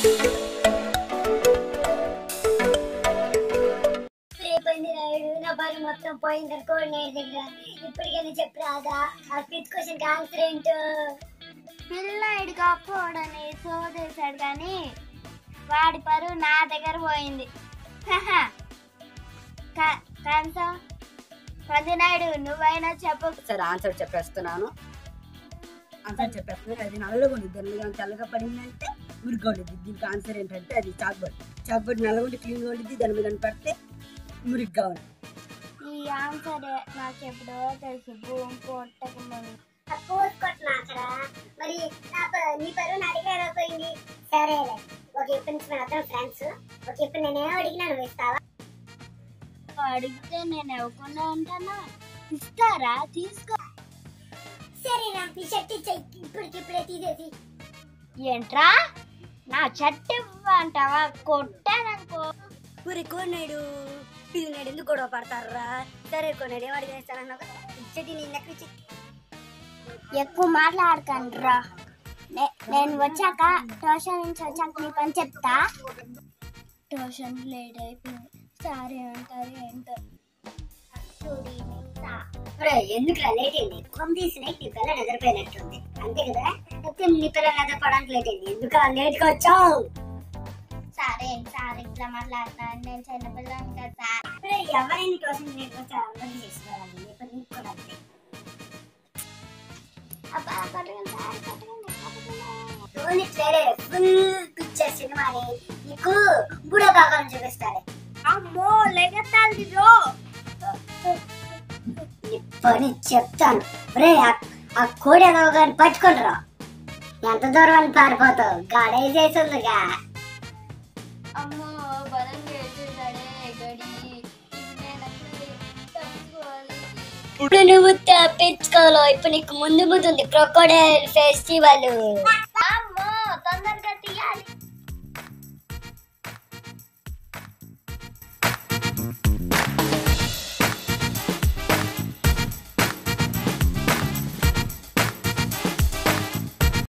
రేపంది రాయుడు నా పని మొత్తం పోయింది కోడినేడు దగ్గర ఇప్పటికైనా చెప్పు రాదా ఆ ఫిఫ్త్ క్వశ్చన్ ఆన్సర్ ఏంటో పిల్లాడు గొప్పోడని సోదేశాడు కానీ వాడి పరువు నా దగ్గర పోయింది హహ. క- కనీసం పదినాయుడు నువ్వైనా చెప్పు సరే ఆన్సర్ చెప్పేస్తున్నాను ఆన్సర్ చెప్పేస్తున్నాను అది నల్లగా ఉంది తెల్లగా తెల్లగా పడిందంటే మురిగ్గా ఉండిద్ది దీనికి ఆన్సర్ ఏంటంటే అది చాక్బోర్డ్ చాక్బోర్డ్ నల్లగా ఉండి క్లీన్గా ఉండిద్ది దాని మీద పెడితే మురిగ్గా ఉంది ఈ ఆన్సర్ నాకు ఎప్పుడో తెలుసు భూమి పొట్టకు ముందు కోసుకుంటున్నా అక్కడ మరి నా ప- నీ పరువు నా దగ్గర ఎలా పోయింది సరేలే ఒక ఇప్పటి నుంచి మన అర్థం ఫ్రెండ్స్ ఒక ఇప్పుడు నేనేమో అడిగినా నువ్వు ఇస్తావా అడిగితే నేను ఇవ్వకుండా ఉంటానా ఇస్తారా తీసుకో సరే రా నీ షర్ట్ ఇచ్చేయి ఇప్పటికి ఇప్పుడే తీసేసి ఏంట్రా నా చెట్టు ఇవ్వంటావా కొట్టాననుకో ఊరి కోనేడు పిల్లనాడు ఎందుకు గొడవ పడతారా సరే కోనేడు ఏం అడిగేస్తానన్నా ఇచ్చేది నీ నెక్క ఇచ్చి ఎక్కువ మాట్లాడకండి రా నేను వచ్చాక ట్యూషన్ నుంచి వచ్చాక నీ పని చెప్తా ట్యూషన్ లేట్ అయిపోయింది సారీ అంటారు ఏంటో చూడు ఈ మిగతా. ఎందుకు లేట్ అయింది కొమ్మ తీసిన నీ పిల్ల నిద్రపోయినట్టుంది అంతే కదా అయితే నీ పిల్ల నిద్రపోవడానికి లేట్ అయింది ఎందుకు లేట్ గా వచ్చావు సరే సార్ ఇట్లా మాట్లాడుతున్నాను నేను చిన్నపిల్లని కదా సార్ ఇప్పుడే ఎవరైనా ట్యూషన్ నేర్పించి అందరికీ చేసుకోవాలి ఇప్పుడు నీకు కూడా అంతే అబ్బా కొట్టకండి సార్ కొట్టకండి కొట్టకండి చూడట్లేరే ఫుల్ పిక్చర్ సినిమాని నీకు బుడో కాకాలను చూపిస్తారు అమ్మో లెగతాలి రో నీ పని చెప్తాను రే ఆ కోడి ఏదో కానీ పట్టుకుంటారు ఎంత దూరం అని పారిపోతావు గడేసేసిందిగా అమ్మో బలంగా వేసేసాడే గడి ఇది నేను అసలు తట్టుకోవాలి ఇప్పుడు నువ్వు తప్పించుకోవాలి ఇప్పుడు నీకు ముందు ముందు ఉంది క్రొకోడైల్ ఫెస్టివల్